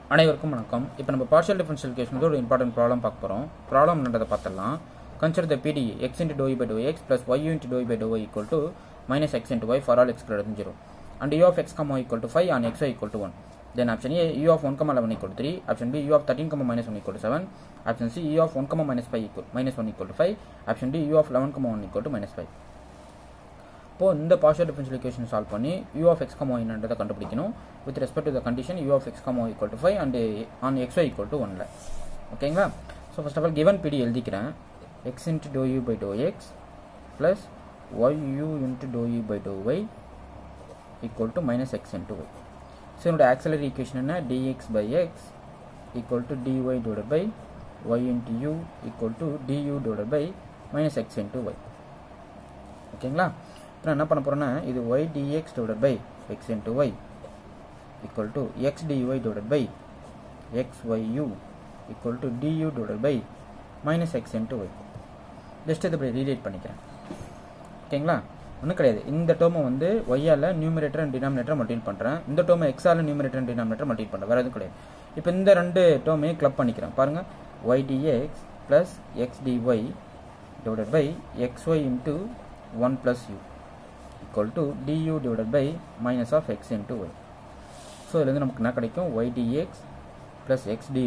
அனைவருக்கும் வணக்கம் இப்போ நம்ம பார்ஷியல் டிஃபரன்ஷியல் கேஷனுக்கு ஒரு இம்பார்ட்டன்ட் ப்ராப்ளம் பார்க்க போகிறோம் ப்ராப்ளம் என்னன்றதை பார்த்துடலாம் consider the PDE x into dou u by to x plus y into dou u by dou equal to minus x into y for all x greater zero and u of x comma equal to five and x equal to one then option A u of one comma eleven equal three option B u of thirteen comma minus one equal to seven option C u of one comma minus five equal minus one equal to five option D u of eleven comma one equal to minus five இப்போ இந்த partial differential equation solve பண்ணி u of x comma என்னன்றதை கண்டுபிடிக்கணும் with respect to the condition u of x comma equal to five and on x y equal to ஒன்ல ஓகேங்களா so first of all given PD எழுதிக்கிறேன் x into do u by to x plus y u into do u by to y equal to minus x into y so என்னோட auxiliary equation என்ன dx by x equal to dy divide by y into u equal to du divide by minus x into y ஓகேங்களா இப்போ நான் என்ன பண்ண போகிறேன்னா இது y dx divide by x into y equal to x dy divide by x y u equal to du divide by minus x into y just இதை இப்படி ரீலேட் பண்ணிக்கிறேன் ஓகேங்களா ஒன்றும் கிடையாது இந்த டேர்மை வந்து ஒய்யால் நியூமரேட்டர் அண்ட் டினாமினேட்டர் மல்டிபிள் பண்ணுறேன் இந்த டேர்மை எக்ஸால் நியூமரேட்டர் அண்ட் டினாமினேட்டர் மல்டிபிள் பண்ணுறேன் வேறு எதுவும் கிடையாது இப்போ இந்த ரெண்டு டேர்மையும் கிளப் பண்ணிக்கிறேன் பாருங்கள் y dx plus x dy divided by xy into 1 plus u equal to du divided by minus of x into y so இதுலேருந்து நமக்கு என்ன கிடைக்கும் y dx plus x dy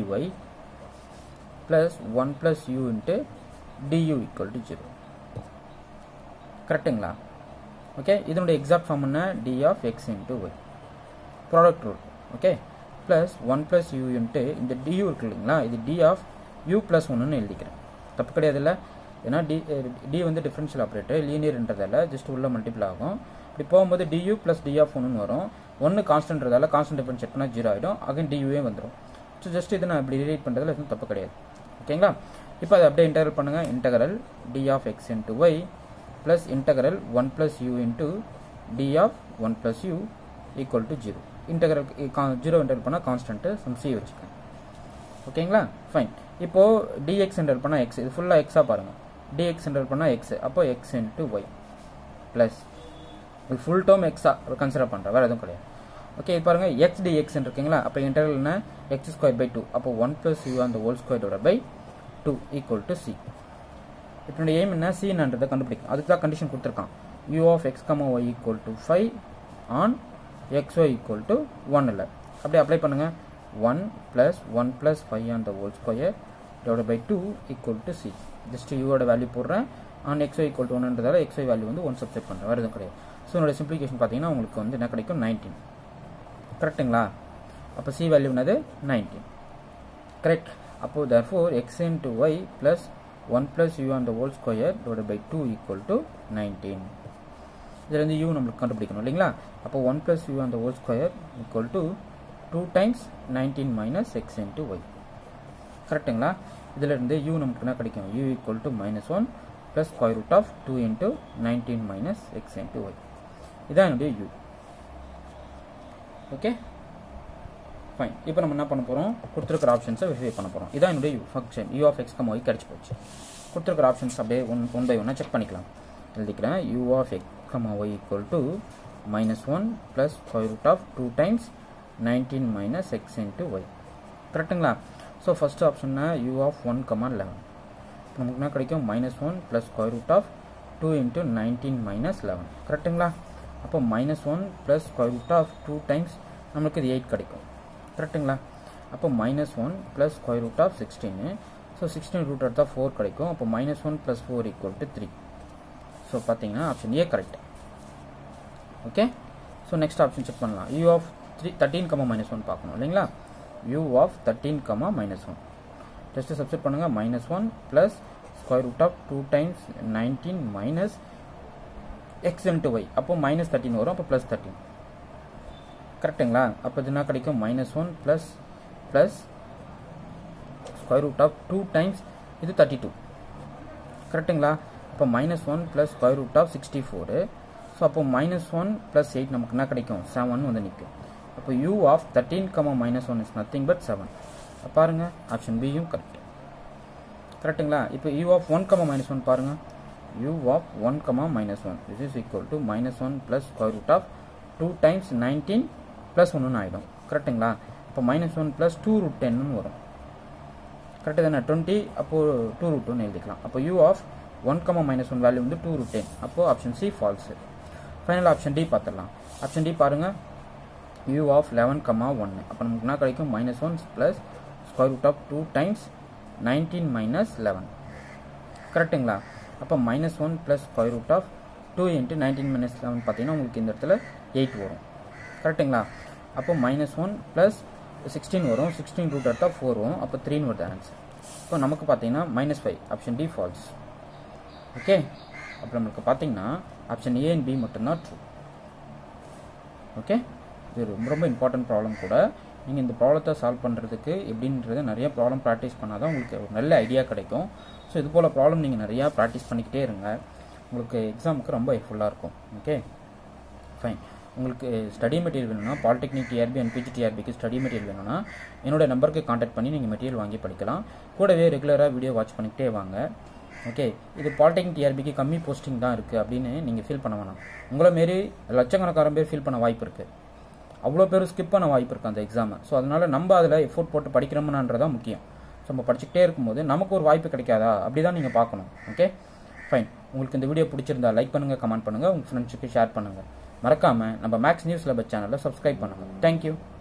plus 1 plus u into du equal to 0 கரெக்டுங்களா okay இதனுடைய exact form என்ன d of x into y product rule okay plus one plus u into இந்த du இருக்கு இல்லைங்களா இது d of u ப்ளஸ் ஒன்றுன்னு எழுதிக்கிறேன் தப்பு கிடையாது இல்லை ஏன்னா டி டி வந்து டிஃபரன்ஷியல் ஆப்ரேட்டர் லீனியர்ன்றதால ஜஸ்ட் உள்ள மல்டிபிள் ஆகும் இப்படி போகும்போது டியூ ப்ளஸ் டி ஆஃப் ஒன்று வரும் ஒன்று கான்ஸ்டன்ட்றதால கான்ஸ்டன்ட் டிஃபரன்ஸ் செக் பண்ணால் ஜீரோ ஆகிடும் அகைன் டியூவே வந்துடும் ஸோ ஜஸ்ட் இதை நான் இப்படி ரிலேட் பண்ணுறதுல எதுவும் தப்பு கிடையாது ஓகேங்களா இப்போ அதை அப்படியே இன்டகரல் பண்ணுங்கள் integral d of x into y plus integral one plus u into d of one plus u equal to zero integral zero integral பண்ணால் கான்ஸ்டன்ட்டு சம் சி வச்சுக்கேன் ஓகேங்களா ஃபைன் இப்போது டிஎக்ஸ் இன்டர் பண்ணால் எக்ஸ் இது ஃபுல்லாக எக்ஸாக பாருங்கள் dx என்டர் பண்ணால் எக்ஸ் அப்போ எக்ஸ் இன்ட்டு ஒய் ப்ளஸ் இது ஃபுல் டேர்ம் எக்ஸாக கன்சிடர் பண்ணுறேன் வேறு எதுவும் கிடையாது ஓகே இது பாருங்கள் எக்ஸ் டிஎக்ஸ் இருக்குங்களா அப்போ இன்டர்வல் என்ன எக்ஸ் ஸ்கொயர் பை டூ அப்போ ஒன் ப்ளஸ் யூ அந்த ஹோல் ஸ்கொயரோட by two equal to c இப்போ என்னோட எய்ம் என்ன சின்றதை கண்டுபிடிக்கும் அதுக்கு தான் கண்டிஷன் கொடுத்துருக்கான் u of x comma y equal to five on x y equal to one இல்லை அப்படியே அப்ளை பண்ணுங்கள் one plus one plus five on the whole square divide by two equal to c just யூவோட value போடுறேன் on x y equal to ஒன்ன்றதால x y value வந்து one substitute பண்ணுறேன் வேறு எதுவும் கிடையாது ஸோ என்னோட சிம்பிளிகேஷன் பார்த்தீங்கன்னா உங்களுக்கு வந்து என்ன கிடைக்கும் நைன்டீன் கரெக்டுங்களா அப்போ சி வேல்யூ என்னது நைன்டீன் கரெக்ட் அப்போது தர் four x into y plus one plus u on the whole square divide by two equal to nineteen இதுலேருந்து யூ நம்மளுக்கு கண்டுபிடிக்கணும் இல்லைங்களா அப்போ one plus u on the whole square equal to two times nineteen minus x into y கரெக்டுங்களா இதில் இருந்து u நமக்கு என்ன கிடைக்கும் u equal to minus one plus square root of two into nineteen minus x into y இதான் என்னுடைய you okay fine இப்போ நம்ம என்ன பண்ண போகிறோம் கொடுத்துருக்கிற ஆப்ஷன்ஸை வெரிஃபை பண்ண போகிறோம் இதான் என்னுடைய u function u of x comma y கிடச்சி போச்சு கொடுத்துருக்கிற ஆப்ஷன்ஸ் அப்படியே ஒன் ஒன் பை ஒன்னாக செக் பண்ணிக்கலாம் எழுதிக்கிறேன் u of x comma y equal to minus one plus square root of two times nineteen minus x into y கரெக்டுங்களா so first ஆப்ஷன்னா u of one comma eleven நமக்கு என்ன கிடைக்கும் minus one plus square root of two into nineteen minus eleven கரெக்டுங்களா அப்போ minus one plus square root of two times நம்மளுக்கு இது eight கிடைக்கும் கரெக்டுங்களா அப்போ minus one plus square root of sixteen so sixteen root எடுத்தால் ஃபோர் கிடைக்கும் அப்போ minus one plus four equal to three so பார்த்தீங்கன்னா option A correct okay so next option check பண்ணலாம் u of three thirteen comma minus one பார்க்கணும் இல்லைங்களா u of 13 comma minus 1 just substitute பண்ணுங்க minus 1 plus square root of 2 times 19 minus x into y அப்போ minus 13 வரும் அப்போ plus 13 கரெக்டுங்களா அப்போ இது என்ன கிடைக்கும் minus 1 plus plus square root of 2 times இது 32 கரெக்டுங்களா அப்போ minus 1 plus square root of 64 so அப்போ minus 1 plus 8 நமக்கு என்ன கிடைக்கும் 7 வந்து நிற்கும் அப்போ u of thirteen comma minus one is nothing but seven பாருங்க ஆப்ஷன் பியும் கரெக்ட் கரெக்டுங்களா இப்போ u of one comma minus one பாருங்க u of one comma minus one this is equal to minus one plus square root of two times nineteen plus ஒன்றுன்னு ஆகிடும் கரெக்டுங்களா அப்போ minus one plus two root டென்னு வரும் கரெக்டாக தானே twenty அப்போது டூ ரூட் ஒன்று எழுதிக்கலாம் அப்போ u of one comma minus one value வந்து டூ ரூட் டென் அப்போது option C false final option D பார்த்துடலாம் ஆப்ஷன் டி பாருங்கள் யூ ஆஃப் லெவன் கமா ஒன்று அப்போ நமக்கு என்ன கிடைக்கும் minus one plus square root of two times nineteen minus eleven கரெக்டுங்களா அப்போ minus one plus square root of two into nineteen minus eleven பார்த்தீங்கன்னா உங்களுக்கு இந்த இடத்துல எயிட் வரும் கரெக்டுங்களா அப்போ மைனஸ் ஒன் ப்ளஸ் சிக்ஸ்டீன் வரும் சிக்ஸ்டீன் ரூட் எடுத்தால் ஃபோர் வரும் அப்போ த்ரீன்னு வருது ஆன்சர் இப்போ நமக்கு பார்த்தீங்கன்னா minus five option D false okay அப்புறம் நம்மளுக்கு பார்த்தீங்கன்னா ஆப்ஷன் ஏ அண்ட் பி மட்டும்தான் ட்ரூ ஓகே இது ரொம்ப ரொம்ப இம்பார்ட்டன்ட் ப்ராப்ளம் கூட நீங்கள் இந்த ப்ராப்ளத்தை சால்வ் பண்ணுறதுக்கு எப்படின்றது நிறைய ப்ராப்ளம் ப்ராக்டிஸ் பண்ணால் தான் உங்களுக்கு ஒரு நல்ல ஐடியா கிடைக்கும் ஸோ இது போல் ப்ராப்ளம் நீங்கள் நிறையா ப்ராக்டிஸ் பண்ணிக்கிட்டே இருங்க உங்களுக்கு எக்ஸாமுக்கு ரொம்ப ஹெல்ப்ஃபுல்லாக இருக்கும் ஓகே ஃபைன் உங்களுக்கு ஸ்டடி மெட்டீரியல் வேணும்னா பாலிடெக்னிக் டிஆர்பி அண்ட் பிஜி டிஆர்பிக்கு ஸ்டடி மெட்டீரியல் வேணும்னா என்னோட நம்பருக்கு காண்டாக்ட் பண்ணி நீங்கள் மெட்டீரியல் வாங்கி படிக்கலாம் கூடவே ரெகுலராக வீடியோ வாட்ச் பண்ணிக்கிட்டே வாங்க ஓகே இது பாலிடெக்னிக் டிஆர்பிக்கு கம்மி போஸ்டிங் தான் இருக்குது அப்படின்னு நீங்கள் ஃபீல் பண்ண வேணாம் உங்களை மாரி லட்சக்கணக்கான பேர் ஃபீல் பண்ண வாய்ப்பு இருக்குது அவ்வளோ பேர் ஸ்கிப் பண்ண வாய்ப்பு இருக்குது அந்த எக்ஸாமை ஸோ அதனால் நம்ம அதில் எஃபோர்ட் போட்டு படிக்கிறோம்னான்றதான் முக்கியம் ஸோ நம்ம படிச்சுக்கிட்டே இருக்கும்போது நமக்கு ஒரு வாய்ப்பு கிடைக்காதா அப்படி தான் நீங்கள் பார்க்கணும் ஓகே ஃபைன் உங்களுக்கு இந்த வீடியோ பிடிச்சிருந்தா லைக் பண்ணுங்கள் கமெண்ட் பண்ணுங்கள் உங்கள் ஃப்ரெண்ட்ஸுக்கு ஷேர் பண்ணுங்கள் மறக்காமல் நம்ம மேக்ஸ் நியூஸ் லெபர் சேனலை சப்ஸ்கிரைப் பண்ணுங்கள் தேங்க்யூ